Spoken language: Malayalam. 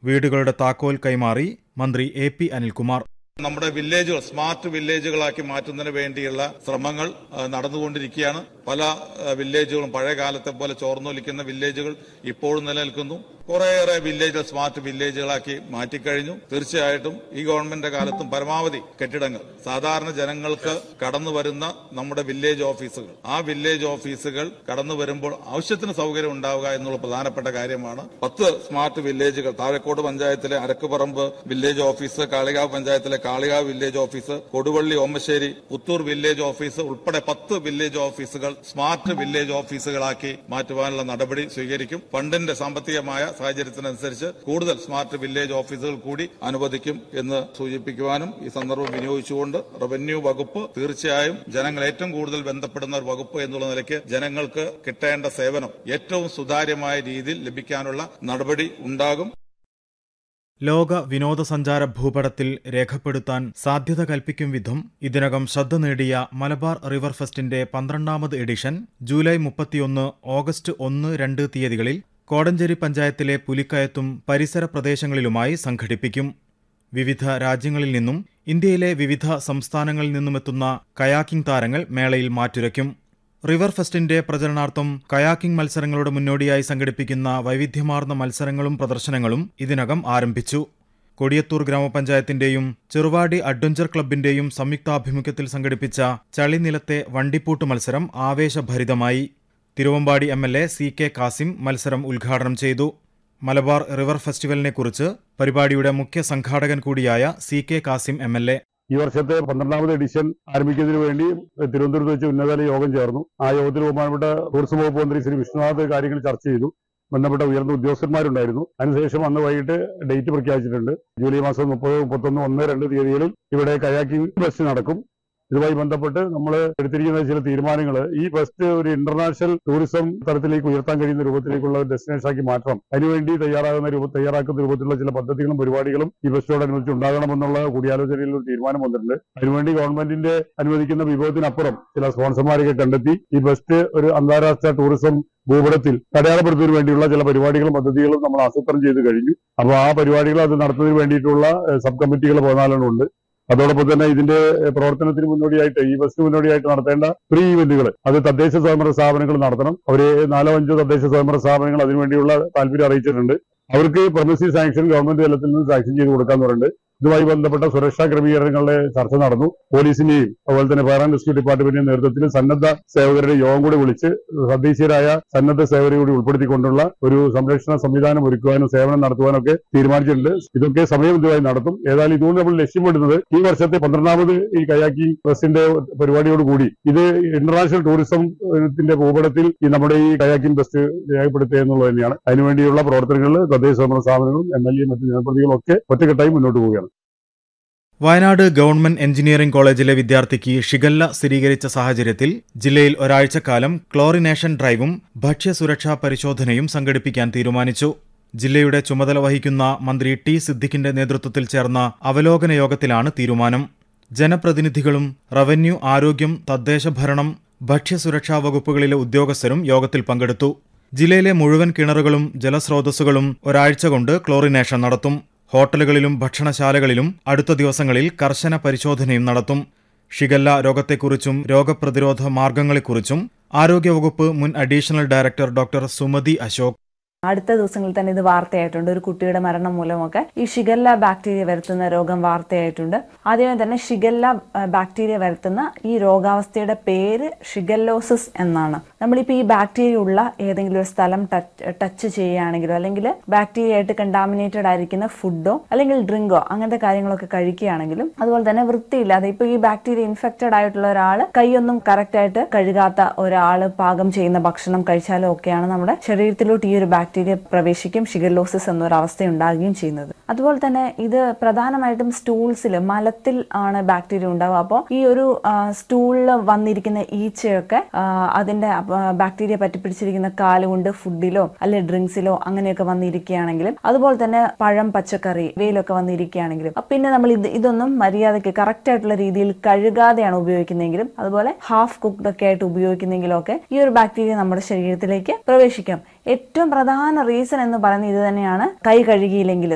വീടുകളുടെ താക്കോൽ കൈമാറി മന്ത്രി എ പി അനിൽകുമാർ നമ്മുടെ വില്ലേജുകൾ സ്മാർട്ട് വില്ലേജുകളാക്കി മാറ്റുന്നതിന് വേണ്ടിയുള്ള ശ്രമങ്ങൾ ആ, നടന്നുകൊണ്ടിരിക്കുകയാണ് പല ആ, വില്ലേജുകളും പഴയ കാലത്തെ പോലെ ചോർന്നൊലിക്കുന്ന വില്ലേജുകൾ ഇപ്പോഴും നിലനിൽക്കുന്നു കുറേയേറെ വില്ലേജുകൾ സ്മാർട്ട് വില്ലേജുകളാക്കി മാറ്റിക്കഴിഞ്ഞു തീർച്ചയായിട്ടും ഈ ഗവൺമെന്റിന്റെ കാലത്തും പരമാവധി കെട്ടിടങ്ങൾ സാധാരണ ജനങ്ങൾക്ക് കടന്നു വരുന്ന നമ്മുടെ വില്ലേജ് ഓഫീസുകൾ ആ വില്ലേജ് ഓഫീസുകൾ കടന്നു വരുമ്പോൾ ആവശ്യത്തിന് സൗകര്യം ഉണ്ടാവുക എന്നുള്ള പ്രധാനപ്പെട്ട കാര്യമാണ് പത്ത് സ്മാർട്ട് വില്ലേജുകൾ താഴെക്കോട് പഞ്ചായത്തിലെ അരക്കുപറമ്പ് വില്ലേജ് ഓഫീസ് കാളികാവ് പഞ്ചായത്തിലെ Kalikavu village office Koduvally Omassery Puthur village office ഉൾപ്പെടെ പത്ത് വില്ലേജ് ഓഫീസുകൾ സ്മാർട്ട് വില്ലേജ് ഓഫീസുകളാക്കി മാറ്റുവാനുള്ള നടപടി സ്വീകരിക്കും ഫണ്ടിന്റെ സാമ്പത്തികമായ സാഹചര്യത്തിനനുസരിച്ച് കൂടുതൽ സ്മാർട്ട് വില്ലേജ് ഓഫീസുകൾ കൂടി അനുവദിക്കും എന്ന് സൂചിപ്പിക്കുവാനും ഈ സന്ദർഭം വിനിയോഗിച്ചുകൊണ്ട് റവന്യൂ വകുപ്പ് തീർച്ചയായും ജനങ്ങൾ ഏറ്റവും കൂടുതൽ ബന്ധപ്പെടുന്ന ഒരു വകുപ്പ് എന്നുള്ള നിലയ്ക്ക് ജനങ്ങൾക്ക് കിട്ടേണ്ട സേവനം ഏറ്റവും സുതാര്യമായ രീതിയിൽ ലഭിക്കാനുള്ള നടപടി ഉണ്ടാകും ലോക വിനോദസഞ്ചാര ഭൂപടത്തിൽ രേഖപ്പെടുത്താൻ സാധ്യത കൽപ്പിക്കും വിധം ഇതിനകം ശ്രദ്ധ നേടിയ മലബാർ റിവർ ഫെസ്റ്റിന്റെ പന്ത്രണ്ടാമത് എഡിഷൻ ജൂലൈ മുപ്പത്തിയൊന്ന് ഓഗസ്റ്റ് ഒന്ന് രണ്ട് തീയതികളിൽ കോടഞ്ചേരി പഞ്ചായത്തിലെ പുലിക്കയത്തും പരിസര പ്രദേശങ്ങളിലുമായി സംഘടിപ്പിക്കും വിവിധ രാജ്യങ്ങളിൽ നിന്നും ഇന്ത്യയിലെ വിവിധ സംസ്ഥാനങ്ങളിൽ നിന്നുമെത്തുന്ന കയാക്കിംഗ് താരങ്ങൾ മേളയിൽ മാറ്റുരയ്ക്കും റിവർ ഫെസ്റ്റിന്റെ പ്രചരണാർത്ഥം കയാക്കിംഗ് മത്സരങ്ങളുടെ മുന്നോടിയായി സംഘടിപ്പിക്കുന്ന വൈവിധ്യമാർന്ന മത്സരങ്ങളും പ്രദർശനങ്ങളും ഇതിനകം ആരംഭിച്ചു കൊടിയത്തൂർ ഗ്രാമപഞ്ചായത്തിന്റെയും ചെറുവാടി അഡ്വഞ്ചർ ക്ലബിന്റെയും സംയുക്താഭിമുഖ്യത്തിൽ സംഘടിപ്പിച്ച ചളിനിലത്തെ വണ്ടിപ്പൂട്ട് മത്സരം ആവേശഭരിതമായി Thiruvambady M L A C K Kasim മത്സരം ഉദ്ഘാടനം ചെയ്തു മലബാർ റിവർ ഫെസ്റ്റിവലിനെക്കുറിച്ച് പരിപാടിയുടെ മുഖ്യ സംഘാടകൻ കൂടിയായ C K Kasim M L A ഈ വർഷത്തെ പന്ത്രണ്ടാമത് എഡിഷൻ ആരംഭിക്കുന്നതിന് വേണ്ടി തിരുവനന്തപുരത്ത് വെച്ച് ഉന്നതതല യോഗം ചേർന്നു ആ യോഗത്തിൽ ബഹുമാനപ്പെട്ട ടൂറിസം വകുപ്പ് മന്ത്രി ശ്രീ വിശ്വനാഥ് കാര്യങ്ങൾ ചർച്ച ചെയ്തു ബന്ധപ്പെട്ട ഉയർന്ന ഉദ്യോഗസ്ഥന്മാരുണ്ടായിരുന്നു അതിനുശേഷം അന്ന് വൈകിട്ട് ഡേറ്റ് പ്രഖ്യാപിച്ചിട്ടുണ്ട് ജൂലൈ മാസം മുപ്പത് മുപ്പത്തൊന്ന് ഒന്ന് രണ്ട് തീയതികളിൽ ഇവിടെ കയാക്കിംഗ് ഫെസ്റ്റ് നടക്കും ഇതുമായി ബന്ധപ്പെട്ട് നമ്മൾ എടുത്തിരിക്കുന്ന ചില തീരുമാനങ്ങൾ ഈ ഫെസ്റ്റ് ഒരു ഇന്റർനാഷണൽ ടൂറിസം തലത്തിലേക്ക് ഉയർത്താൻ കഴിയുന്ന രൂപത്തിലേക്കുള്ള ഒരു ഡെസ്റ്റിനേഷൻ ആക്കി മാറ്റണം അതിനുവേണ്ടി തയ്യാറാകുന്ന രൂപ തയ്യാറാക്കുന്ന രൂപത്തിലുള്ള ചില പദ്ധതികളും പരിപാടികളും ഈ ഫെസ്റ്റോടനുബന്ധിച്ച് ഉണ്ടാകണമെന്നുള്ള കൂടിയാലോചനയിൽ ഒരു തീരുമാനം വന്നിട്ടുണ്ട് അതിനുവേണ്ടി ഗവൺമെന്റിന്റെ അനുവദിക്കുന്ന വിഭവത്തിനപ്പുറം ചില സ്പോൺസർമാരെയൊക്കെ കണ്ടെത്തി ഈ ഫെസ്റ്റ് ഒരു അന്താരാഷ്ട്ര ടൂറിസം ഭൂപടത്തിൽ അടയാളപ്പെടുത്തുന്നതിന് വേണ്ടിയുള്ള ചില പരിപാടികളും പദ്ധതികളും നമ്മൾ ആസൂത്രണം ചെയ്ത് കഴിഞ്ഞു അപ്പോൾ ആ പരിപാടികൾ അത് നടത്തുന്നതിന് വേണ്ടിയിട്ടുള്ള ഏഹ്, സബ് കമ്മിറ്റികൾ പതിനാലെണ്ണം ഉണ്ട് അതോടൊപ്പം തന്നെ ഇതിന്റെ ഏഹ്, പ്രവർത്തനത്തിന് മുന്നോടിയായിട്ട് ഈ ഫസ്റ്റ് മുന്നോടിയായിട്ട് നടത്തേണ്ട പ്രീ ഇവന്റുകൾ അത് തദ്ദേശ സ്വയംഭരണ സ്ഥാപനങ്ങൾ നടത്തണം ഒരു നാലോ അഞ്ചോ തദ്ദേശ സ്വയംഭരണ സ്ഥാപനങ്ങൾ അതിനുവേണ്ടിയുള്ള താല്പര്യം അറിയിച്ചിട്ടുണ്ട് അവർക്ക് പ്രൊമസി സാങ്ഷൻ ഗവൺമെന്റ് തലത്തിൽ നിന്ന് സാങ്ഷൻ ചെയ്ത് കൊടുക്കാന്ന് പറഞ്ഞിട്ടുണ്ട് ഇതുമായി ബന്ധപ്പെട്ട സുരക്ഷാ ക്രമീകരണങ്ങളുടെ ചർച്ച നടന്നു പോലീസിന്റെയും അതുപോലെ തന്നെ ഫയർ ആൻഡ് റെസ്ക്യൂ ഡിപ്പാർട്ട്മെന്റിന്റെയും നേതൃത്വത്തിൽ സന്നദ്ധ സേവകരുടെ യോഗം കൂടി വിളിച്ച് തദ്ദേശീയരായ സന്നദ്ധ സേവകരെ കൂടി ഉൾപ്പെടുത്തിക്കൊണ്ടുള്ള ഒരു സംരക്ഷണ സംവിധാനം ഒരുക്കുവാനും സേവനം നടത്തുവാനും ഒക്കെ തീരുമാനിച്ചിട്ടുണ്ട് ഇതൊക്കെ സമയബന്ധിതമായി നടത്തും ഏതായാലും ഇതുകൊണ്ട് നമ്മൾ ലക്ഷ്യമിടുന്നത് ഈ വർഷത്തെ പന്ത്രണ്ടാമത് ഈ കയാക്കി പ്രസിന്റെ പരിപാടിയോടുകൂടി ഇത് ഇന്റർനാഷണൽ ടൂറിസത്തിന്റെ ഭൂപടത്തിൽ ഈ നമ്മുടെ ഈ കയാക്കിംഗ് ബസ് രേഖപ്പെടുത്തുക എന്നുള്ളത് തന്നെയാണ് അതിനുവേണ്ടിയുള്ള പ്രവർത്തനങ്ങളിൽ തദ്ദേശ സ്വയംഭരണ സ്ഥാപനങ്ങളും എം എൽ എ മറ്റ് ജനപ്രതിനിധികളും ഒക്കെ ഒറ്റക്കെട്ടായി മുന്നോട്ട് പോവുകയാണ് വയനാട് ഗവൺമെന്റ് എഞ്ചിനീയറിംഗ് കോളേജിലെ വിദ്യാർത്ഥിക്ക് ഷിഗല്ല സ്ഥിരീകരിച്ച സാഹചര്യത്തിൽ ജില്ലയിൽ ഒരാഴ്ചക്കാലം ക്ലോറിനേഷൻ ഡ്രൈവും ഭക്ഷ്യസുരക്ഷാ പരിശോധനയും സംഘടിപ്പിക്കാൻ തീരുമാനിച്ചു ജില്ലയുടെ ചുമതല വഹിക്കുന്ന മന്ത്രി ടി സിദ്ദിഖിന്റെ നേതൃത്വത്തിൽ ചേർന്ന അവലോകന യോഗത്തിലാണ് തീരുമാനം ജനപ്രതിനിധികളും റവന്യൂ ആരോഗ്യം തദ്ദേശ ഭരണം ഭക്ഷ്യസുരക്ഷാ വകുപ്പുകളിലെ ഉദ്യോഗസ്ഥരും യോഗത്തിൽ പങ്കെടുത്തു ജില്ലയിലെ മുഴുവൻ കിണറുകളും ജലസ്രോതസ്സുകളും ഒരാഴ്ച കൊണ്ട് ക്ലോറിനേഷൻ നടത്തും ഹോട്ടലുകളിലും ഭക്ഷണശാലകളിലും അടുത്ത ദിവസങ്ങളിൽ കർശന പരിശോധനയും നടത്തും ഷിഗല്ല രോഗത്തെക്കുറിച്ചും രോഗപ്രതിരോധ മാർഗങ്ങളെക്കുറിച്ചും ആരോഗ്യവകുപ്പ് മുൻ additional director doctor Sumathi Ashok അടുത്ത ദിവസങ്ങളിൽ തന്നെ ഇത് വാർത്തയായിട്ടുണ്ട് ഒരു കുട്ടിയുടെ മരണം മൂലമൊക്കെ ഈ ഷിഗല്ല ബാക്ടീരിയ വരുത്തുന്ന രോഗം വാർത്തയായിട്ടുണ്ട് ആദ്യമേ തന്നെ ഷിഗല്ല ആ, ബാക്ടീരിയ വരുത്തുന്ന ഈ രോഗാവസ്ഥയുടെ പേര് ഷിഗല്ലോസിസ് എന്നാണ് നമ്മളിപ്പോൾ ഈ ബാക്ടീരിയ ഉള്ള ഏതെങ്കിലും ഒരു സ്ഥലം ടച്ച് ടച്ച് ചെയ്യുകയാണെങ്കിലോ അല്ലെങ്കിൽ ബാക്ടീരിയ ആയിട്ട് കണ്ടാമിനേറ്റഡ് ആയിരിക്കുന്ന ഫുഡോ അല്ലെങ്കിൽ ഡ്രിങ്കോ അങ്ങനത്തെ കാര്യങ്ങളൊക്കെ കഴിക്കുകയാണെങ്കിലും അതുപോലെ തന്നെ വൃത്തിയില്ലാതെ ഇപ്പോൾ ഈ ബാക്ടീരിയ ഇൻഫെക്റ്റഡ് ആയിട്ടുള്ള ഒരാൾ കൈയൊന്നും കറക്റ്റ് ആയിട്ട് കഴുകാത്ത ഒരാൾ പാകം ചെയ്യുന്ന ഭക്ഷണം കഴിച്ചാലും ഒക്കെയാണ് നമ്മുടെ ശരീരത്തിലോട്ട് ഈ ഒരു ബാക്ടീരിയ പ്രവേശിക്കും ഷിഗല്ലോസിസ് എന്നൊരു അവസ്ഥ ഉണ്ടാകുകയും ചെയ്യുന്നത് അതുപോലെ തന്നെ ഇത് പ്രധാനമായിട്ടും സ്റ്റൂൾസിൽ മലത്തിൽ ആണ് ബാക്ടീരിയ ഉണ്ടാവുക അപ്പോൾ ഈ ഒരു സ്റ്റൂളിൽ വന്നിരിക്കുന്ന ഈച്ചയൊക്കെ ആ, അതിന്റെ ആ, ബാക്ടീരിയ പറ്റിപ്പിടിച്ചിരിക്കുന്ന കാലുകൊണ്ട് ഫുഡിലോ അല്ലെ ഡ്രിങ്ക്സിലോ അങ്ങനെയൊക്കെ വന്നിരിക്കുകയാണെങ്കിലും അതുപോലെ തന്നെ പഴം പച്ചക്കറി ഇവയിലൊക്കെ വന്നിരിക്കുകയാണെങ്കിലും അപ്പൊ പിന്നെ നമ്മൾ ഇത് ഇതൊന്നും മര്യാദയ്ക്ക് കറക്റ്റ് ആയിട്ടുള്ള രീതിയിൽ കഴുകാതെയാണ് ഉപയോഗിക്കുന്നതെങ്കിലും അതുപോലെ ഹാഫ് കുക്ക്ഡ് ഒക്കെ ആയിട്ട് ഉപയോഗിക്കുന്നെങ്കിലും ഒക്കെ ഈ ഒരു ബാക്ടീരിയ നമ്മുടെ ശരീരത്തിലേക്ക് പ്രവേശിക്കാം ഏറ്റവും പ്രധാന റീസൺ എന്ന് പറയുന്നത് ഇത് തന്നെയാണ് കൈ കഴുകിയില്ലെങ്കിൽ